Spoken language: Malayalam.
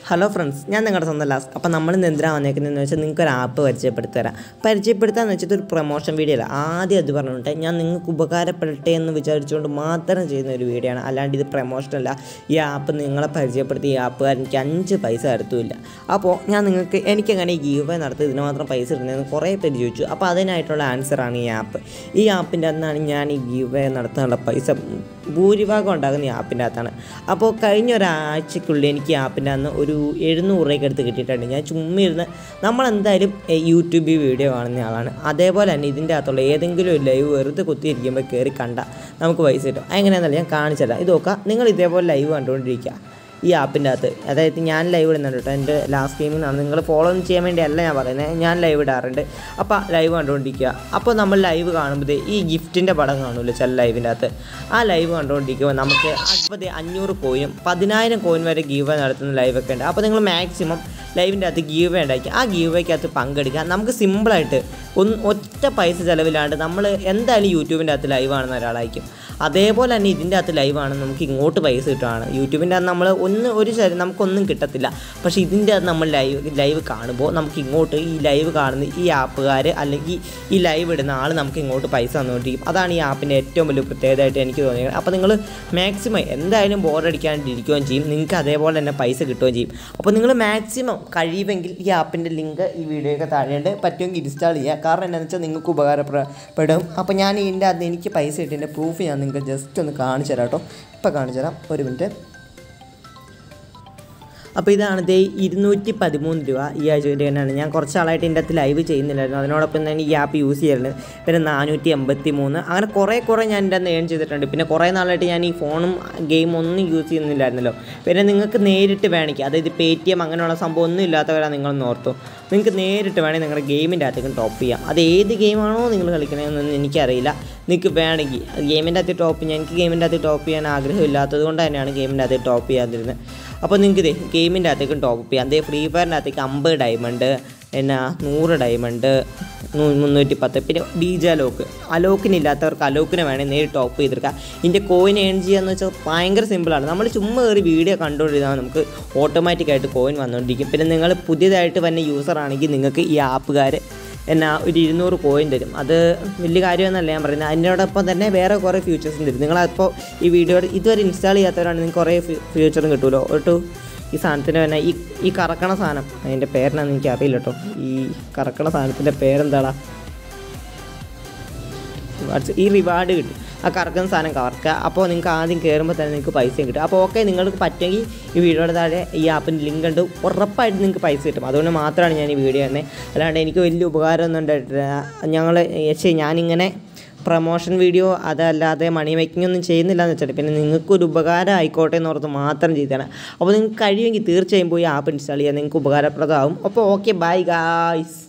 ഹലോ ഫ്രണ്ട്സ് ഞാൻ നിങ്ങളുടെ സ്വന്തം ലാസ്റ്റ് അപ്പോൾ നമ്മൾ ഇന്ന് എന്തിനാണ് വന്നേക്കുന്നതെന്ന് വെച്ചാൽ നിങ്ങൾക്ക് ഒരു ആപ്പ് പരിചയപ്പെടുത്തി തരാം പരിചയപ്പെടുത്താന്ന് വെച്ചാൽ ഒരു പ്രൊമോഷൻ വീഡിയോ അല്ല ആദ്യം അത് പറഞ്ഞിട്ട് ഞാൻ നിങ്ങൾക്ക് ഉപകാരപ്പെടട്ടെ എന്ന് വിചാരിച്ചുകൊണ്ട് മാത്രം ചെയ്യുന്ന ഒരു വീഡിയോ ആണ് അല്ലാണ്ട് ഇത് പ്രൊമോഷൻ അല്ല ഈ ആപ്പ് നിങ്ങളെ പരിചയപ്പെടുത്തി ഈ ആപ്പുകാരൻ എനിക്ക് അഞ്ച് പൈസ അടുത്തുമില്ല അപ്പോൾ ഞാൻ നിങ്ങൾക്ക് എനിക്കെങ്ങനെ ഈ ഗീവ് നടത്തി ഇതിന് മാത്രം പൈസ ഇടുന്നതെന്ന് കുറേ പേര് ചോദിച്ചു അപ്പോൾ അതിനായിട്ടുള്ള ആൻസറാണ് ഈ ആപ്പ് ഈ ആപ്പിൻ്റെ അന്നാണ് ഞാൻ ഈ ഗീവ് നടത്താനുള്ള പൈസ ഭൂരിഭാഗം ഉണ്ടാകുന്ന ഈ ആപ്പിൻ്റെ അകത്താണ് അപ്പോൾ കഴിഞ്ഞ ഒരാഴ്ചക്കുള്ളിൽ എനിക്ക് ഈ ആപ്പിൻ്റെ അന്ന് ഒരു എഴുന്നൂറ് രൂപയ്ക്ക് അടുത്ത് കിട്ടിയിട്ടുണ്ട് ഞാൻ ചുമ്മാ ഇരുന്ന് നമ്മളെന്തായാലും എ, യൂട്യൂബിൽ വീഡിയോ കാണുന്ന ആളാണ് അതേപോലെ തന്നെ ഇതിൻ്റെ അകത്തുള്ള ഏതെങ്കിലും ഒരു ലൈവ് വെറുതെ കുത്തിയിരിക്കുമ്പോൾ കയറി കണ്ട നമുക്ക് പൈസ കിട്ടും എങ്ങനെയാണെന്നല്ല ഞാൻ കാണിച്ചുതരാം ഇത് നോക്കാം നിങ്ങൾ ഇതേപോലെ ലൈവ് കണ്ടുകൊണ്ടിരിക്കുക ഈ ആപ്പിൻ്റെ അകത്ത് അതായത് ഞാൻ ലൈവ് ഇടുന്നുണ്ട് കേട്ടോ എൻ്റെ ലാസ്റ്റ് ഗെയിമിൽ നിന്നാണ് നിങ്ങൾ ഫോളോ ഒന്നും ചെയ്യാൻ വേണ്ടിയല്ല ഞാൻ പറയുന്നത് ഞാൻ ലൈവ് ഇടാറുണ്ട് അപ്പോൾ ലൈവ് കണ്ടുകൊണ്ടിരിക്കുക അപ്പോൾ നമ്മൾ ലൈവ് കാണുമ്പോൾ ഈ ഗിഫ്റ്റിൻ്റെ പടം കാണുമല്ലോ ചില ലൈവിൻ്റെ അകത്ത് ആ ലൈവ് കണ്ടുകൊണ്ടിരിക്കുമ്പോൾ നമുക്ക് അമ്പത് അഞ്ഞൂറ് കോയിനും പതിനായിരം കോയിൻ വരെ ഗീവ് നടത്തുന്ന ലൈവൊക്കെ ഉണ്ട് അപ്പോൾ നിങ്ങൾ മാക്സിമം ലൈവിൻ്റെ അകത്ത് ഗീവ് ഉണ്ടാക്കി ആ ഗീവയ്ക്കകത്ത് പങ്കെടുക്കുക നമുക്ക് സിമ്പിളായിട്ട് ഒന്ന് ഒറ്റ പൈസ ചിലവില്ലാണ്ട് നമ്മൾ എന്തായാലും യൂട്യൂബിൻ്റെ അകത്ത് ലൈവ് ആണെന്ന ഒരാളായിരിക്കും അതേപോലെ തന്നെ ഇതിൻ്റെ അകത്ത് ലൈവ് ആണ് നമുക്ക് ഇങ്ങോട്ട് പൈസ കിട്ടുകയാണ് യൂട്യൂബിൻ്റെ അകത്ത് നമ്മൾ ഒന്ന് ഒരു ശരി നമുക്കൊന്നും കിട്ടത്തില്ല പക്ഷേ ഇതിൻ്റെ അകത്ത് നമ്മൾ ലൈവ് ലൈവ് കാണുമ്പോൾ നമുക്ക് ഇങ്ങോട്ട് ഈ ലൈവ് കാണുന്ന ഈ ആപ്പുകാർ അല്ലെങ്കിൽ ഈ ലൈവ് ഇടുന്ന ആൾ നമുക്ക് ഇങ്ങോട്ട് പൈസ തന്നുകൊണ്ടിരിക്കും അതാണ് ഈ ആപ്പിൻ്റെ ഏറ്റവും വലിയ പ്രത്യേകതയായിട്ട് എനിക്ക് തോന്നിയത് അപ്പോൾ നിങ്ങൾ മാക്സിമം എന്തായാലും ബോറടിക്കാണ്ടിരിക്കുകയും ചെയ്യും നിങ്ങൾക്ക് അതേപോലെ തന്നെ പൈസ കിട്ടുകയും ചെയ്യും അപ്പോൾ നിങ്ങൾ മാക്സിമം കഴിയുമെങ്കിൽ ഈ ആപ്പിൻ്റെ ലിങ്ക് ഈ വീഡിയോയൊക്കെ താഴെയുണ്ട് പറ്റുമെങ്കിൽ ഇൻസ്റ്റാൾ ചെയ്യുക കാരണം എന്താണെന്ന് വെച്ചാൽ നിങ്ങൾക്ക് ഉപകാരപ്പെടും അപ്പോൾ ഞാൻ ഇതിൻ്റെ അകത്ത് എനിക്ക് പൈസ കിട്ടിയതിൻ്റെ പ്രൂഫ് ഞാൻ നിങ്ങൾക്ക് ജസ്റ്റ് ഒന്ന് കാണിച്ചു തരാം കേട്ടോ ഇപ്പോൾ കാണിച്ചു തരാം ഒരു മിനിറ്റ് അപ്പോൾ ഇതാണ് ദേ ഇരുന്നൂറ്റി പതിമൂന്ന് രൂപ ഈ ആഴ്ച തന്നെയാണ് ഞാൻ കുറച്ച് ആളായിട്ട് ഇതിൻ്റെ അകത്ത് ലൈവ് ചെയ്യുന്നില്ലായിരുന്നു അതിനോടൊപ്പം തന്നെ ഈ ആപ്പ് യൂസ് ചെയ്യാറുണ്ട് പിന്നെ നാനൂറ്റി എൺപത്തി മൂന്ന് അങ്ങനെ കുറേ കുറേ ഞാൻ എൻ്റെ അകത്ത് ഏൺ ചെയ്തിട്ടുണ്ട് പിന്നെ കുറേ നാളായിട്ട് ഞാൻ ഈ ഫോണും ഗെയിം ഒന്നും യൂസ് ചെയ്യുന്നില്ലായിരുന്നല്ലോ പിന്നെ നിങ്ങൾക്ക് നേരിട്ട് വേണമെങ്കിൽ അതായത് പേ ടി എം അങ്ങനെയുള്ള സംഭവം ഒന്നും ഇല്ലാത്തവരാണ് നിങ്ങളൊന്ന് ഓർത്തു നിങ്ങൾക്ക് നേരിട്ട് വേണമെങ്കിൽ നിങ്ങളുടെ ഗെയിമിൻ്റെ അകത്തേക്ക് ടോപ്പ് ചെയ്യാം അത് ഏത് ഗെയിമാണോ നിങ്ങൾ കളിക്കണമെന്നൊന്നും എനിക്കറിയില്ല നിങ്ങൾക്ക് വേണമെങ്കിൽ ഗെയിമിൻ്റെ അകത്ത് ടോപ്പ് ചെയ്യാൻ എനിക്ക് ഗെയിമിൻ്റെ അകത്ത് ടോപ്പ് ചെയ്യാൻ ആഗ്രഹമില്ലാത്തത് കൊണ്ട് തന്നെയാണ് ഗെയിമിൻ്റെ അകത്ത് ടോപ്പ് ചെയ്യാതിരുന്നത് അപ്പോൾ നിങ്ങൾക്ക് ഇതേ ഗെയിമിൻ്റെ അകത്തേക്കും ടോപ്പ് ചെയ്യാം അതേ ഫ്രീ ഫയറിൻ്റെ അകത്തേക്ക് അമ്പത് ഡയമണ്ട് എന്നാ നൂറ് ഡയമണ്ട് മുന്നൂറ്റി പത്ത് പിന്നെ ഡി ജെ അലോക്ക് അലോക്കിനില്ലാത്തവർക്ക് അലോക്കിനെ വേണമെങ്കിൽ നേരിട്ട് ടോപ്പ് ചെയ്തെടുക്കാം ഇതിൻ്റെ കോയിൻ ഏൺ ചെയ്യാന്ന് വെച്ചാൽ ഭയങ്കര സിമ്പിളാണ് നമ്മൾ ചുമ്മാ കയറി വീഡിയോ കണ്ടുകൊണ്ടിരുന്നാൽ നമുക്ക് ഓട്ടോമാറ്റിക്കായിട്ട് കോയിൻ വന്നുകൊണ്ടിരിക്കും പിന്നെ നിങ്ങൾ പുതിയതായിട്ട് വന്ന യൂസർ ആണെങ്കിൽ നിങ്ങൾക്ക് ഈ ആപ്പുകാർ എന്നാ ഒരു ഇരുന്നൂറ് കോയിൻ തരും അത് വലിയ കാര്യമൊന്നുമല്ല ഞാൻ പറയുന്നത് അതിനോടൊപ്പം തന്നെ വേറെ കുറേ ഫ്യൂച്ചേഴ്സും തരും നിങ്ങളപ്പോൾ ഈ വീഡിയോ ഇതുവരെ ഇൻസ്റ്റാൾ ചെയ്യാത്തവരാണെങ്കിൽ നിങ്ങൾക്ക് കുറേ ഫ്യൂച്ചറും കിട്ടുമല്ലോ ഒട്ടു ഈ സാധനത്തിന് തന്നെ ഈ ഈ കറക്കണ സാധനം അതിൻ്റെ പേരെന്നാന്ന് എനിക്ക് അറിയില്ല കേട്ടോ ഈ കറക്കണ സാധനത്തിൻ്റെ പേരെന്താടാ വാട്സ് ഈ റിവാർഡ് കിട്ടും ആ കറക്കുന്ന സാധനം കറക്കുക അപ്പോൾ നിങ്ങൾക്ക് ആദ്യം കയറുമ്പോൾ തന്നെ നിങ്ങൾക്ക് പൈസയും കിട്ടും അപ്പോൾ ഓക്കെ നിങ്ങൾക്ക് പറ്റുമെങ്കിൽ ഈ വീഡിയോയുടെ താഴെ ഈ ആപ്പിൻ്റെ ലിങ്ക് ഉണ്ട് ഉറപ്പായിട്ട് നിങ്ങൾക്ക് പൈസ കിട്ടും അതുകൊണ്ട് മാത്രമാണ് ഞാൻ ഈ വീഡിയോ തന്നെ അല്ലാണ്ട് എനിക്ക് വലിയ ഉപകാരമൊന്നും ഉണ്ടായിട്ടില്ല ഞങ്ങൾ പക്ഷേ ഞാനിങ്ങനെ പ്രൊമോഷൻ വീഡിയോ അതല്ലാതെ മണി മേക്കിംഗ് ഒന്നും ചെയ്യുന്നില്ല എന്ന് വെച്ചിട്ട് പിന്നെ നിങ്ങൾക്കൊരു ഉപകാരം ആയിക്കോട്ടെ എന്ന് ഓർത്ത് മാത്രം ചെയ്താണ് അപ്പോൾ നിങ്ങൾക്ക് കഴിയുമെങ്കിൽ തീർച്ചയായും പോയി ആപ്പ് ഇൻസ്റ്റാൾ ചെയ്യാൻ നിങ്ങൾക്ക് ഉപകാരപ്രദമാകും അപ്പോൾ ഓക്കെ ബൈ ഗായ്സ്